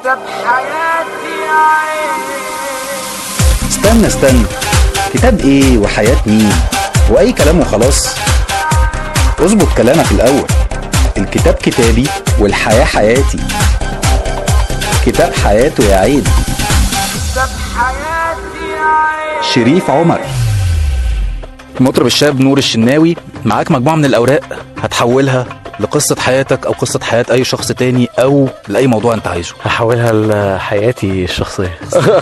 كتاب حياتي يا عين استنى استنى كتاب ايه وحياة مين واي كلام وخلاص اظبط كلامك الاول الكتاب كتابي والحياة حياتي كتاب حياته يا عيد كتاب حياتي يا عين شريف عمر المطرب الشاب نور الشناوي معاك مجموعة من الأوراق هتحولها لقصة حياتك أو قصة حياة أي شخص تاني أو لأي موضوع أنت عايزه هحولها لحياتي الشخصية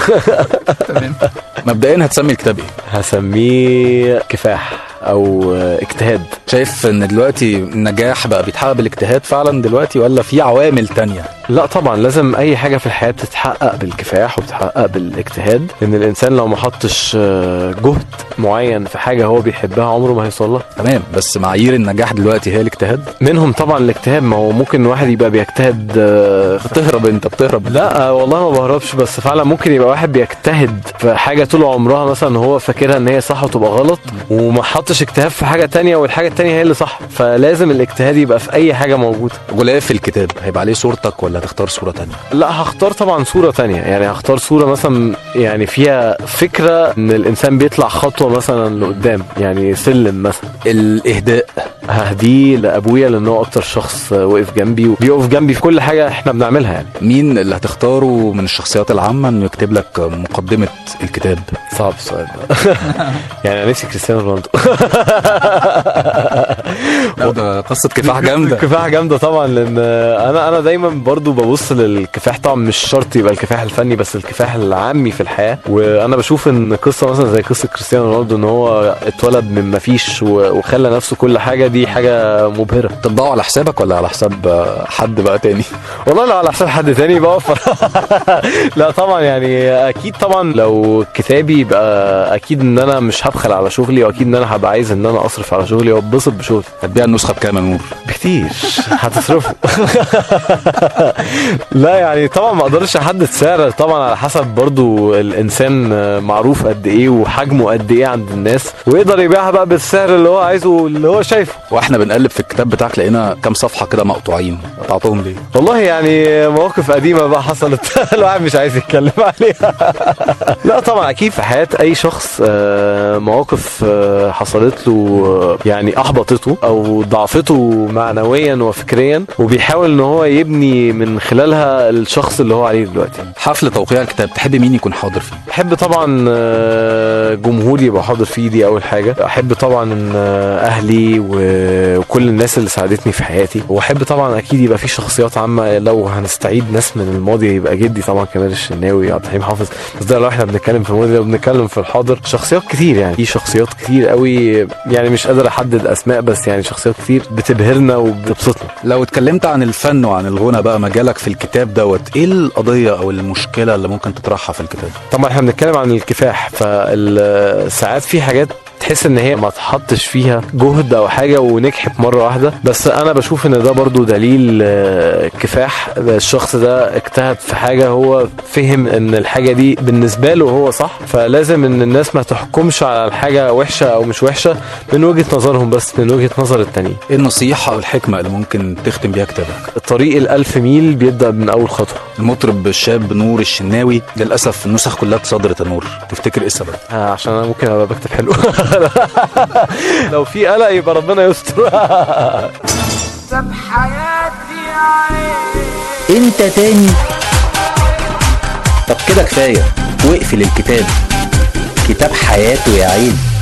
مبدئيا هتسمي الكتاب إيه؟ هسميه كفاح او اجتهاد شايف إن دلوقتي النجاح بقى بيتحقق بالاجتهاد فعلا دلوقتي ولا في عوامل تانية؟ لا طبعا لازم اي حاجه في الحياه بتتحقق بالكفاح وبتتحقق بالاجتهاد لان الانسان لو ما حطش آه، جهد معين في حاجه هو بيحبها عمره ما هيوصل لها تمام بس معايير النجاح دلوقتي هي الاجتهاد منهم طبعا الاجتهاد ما هو ممكن واحد يبقى بيجتهد آه، بتهرب أنت بتهرب لا آه، والله ما بهربش بس فعلا ممكن يبقى واحد بيجتهد في حاجه طول عمرها مثلا هو فاكرها ان هي صح وتبقى غلط وما حطش اجتهاد في حاجه تانية والحاجه التانية هي اللي صح فلازم الاجتهاد يبقى في اي حاجه موجوده غلاف الكتاب هيبقى عليه صورتك ولا هتختار صورة تانية؟ لا هختار طبعا صورة تانية يعني هختار صورة مثلا يعني فيها فكرة ان الانسان بيطلع خطوة مثلا لقدام يعني سلم مثلا الإهداء ههديه لابويا لان هو اكتر شخص وقف جنبي وبيقف جنبي في كل حاجة احنا بنعملها يعني مين اللي هتختاره من الشخصيات العامة إنه يكتب لك مقدمة الكتاب؟ صعب السؤال ده يعني انا نفسي كريستيانو رونالدو لا ده قصة كفاح جامدة كفاح جامدة طبعا لان انا انا دايما برضو ببص للكفاح طبعا مش شرط يبقى الكفاح الفني بس الكفاح العامي في الحياة وانا بشوف ان قصة مثلا زي قصة كريستيانو رونالدو ان هو اتولد من مفيش و- وخلى نفسه كل حاجة دي حاجة مبهرة تطبقه على حسابك ولا على حساب آه، حد بقى تاني؟ والله لو على حساب حد تاني بقف لا طبعا يعني اكيد طبعا لو كتابي يبقى اكيد ان انا مش هبخل على شغلي واكيد ان انا هبقى عايز ان انا اصرف على شغلي واتبسط بشغلي هتبيع النسخة بكام يا نور؟ بكتير هتصرفه لا يعني طبعا ما اقدرش احدد سعر طبعا على حسب برضو الانسان معروف قد ايه وحجمه قد ايه عند الناس ويقدر يبيعها بقى بالسعر اللي هو عايزه اللي هو شايفه واحنا بنقلب في الكتاب بتاعك لقينا كام صفحة كده مقطوعين قطعتهم ليه؟ والله يعني مواقف قديمه بقى حصلت الواحد مش عايز يتكلم عليها لا طبعا اكيد في حياه اي شخص آه، مواقف آه، حصلت له آه، يعني احبطته او ضعفته معنويا وفكريا وبيحاول ان هو يبني من خلالها الشخص اللي هو عليه دلوقتي حفل توقيع الكتاب تحب مين يكون حاضر فيه؟ احب طبعا آه، جمهوري يبقى حاضر فيه دي اول حاجه احب طبعا ان آه، اهلي و- وكل الناس اللي ساعدتني في حياتي واحب طبعا اكيد يبقى في شخصيات عامه لو هنستعيد ناس من الماضي يبقى جدي طبعا كمال الشناوي عبد الحليم حافظ بس ده لو احنا بنتكلم في الماضي لو بنتكلم في الحاضر شخصيات كتير يعني في شخصيات كتير قوي يعني مش قادر احدد اسماء بس يعني شخصيات كتير بتبهرنا وبتبسطنا لو اتكلمت عن الفن وعن الغنى بقى مجالك في الكتاب دوت ايه القضية او المشكلة اللي ممكن تطرحها في الكتاب؟ طبعا احنا بنتكلم عن الكفاح فساعات في حاجات تحس ان هي ما تحطش فيها جهد او حاجه ونجحت مره واحده بس انا بشوف ان ده برضو دليل آه، كفاح الشخص ده اجتهد في حاجه هو فهم ان الحاجه دي بالنسبه له هو صح فلازم ان الناس ما تحكمش على الحاجه وحشه او مش وحشه من وجهه نظرهم بس من وجهه نظر التانيين ايه النصيحة او الحكمة اللي ممكن تختم بيها كتابك؟ الطريق الألف ميل بيبدأ من أول خطوة المطرب الشاب نور الشناوي للاسف النسخ كلها اتصدرت يا نور تفتكر ايه السبب؟ آه، عشان انا ممكن ابقى بكتب حلو لو في قلق يبقى ربنا يستر كتاب حياتي يا عين انت تاني طب كده كفاية واقفل الكتاب كتاب حياته يا عيد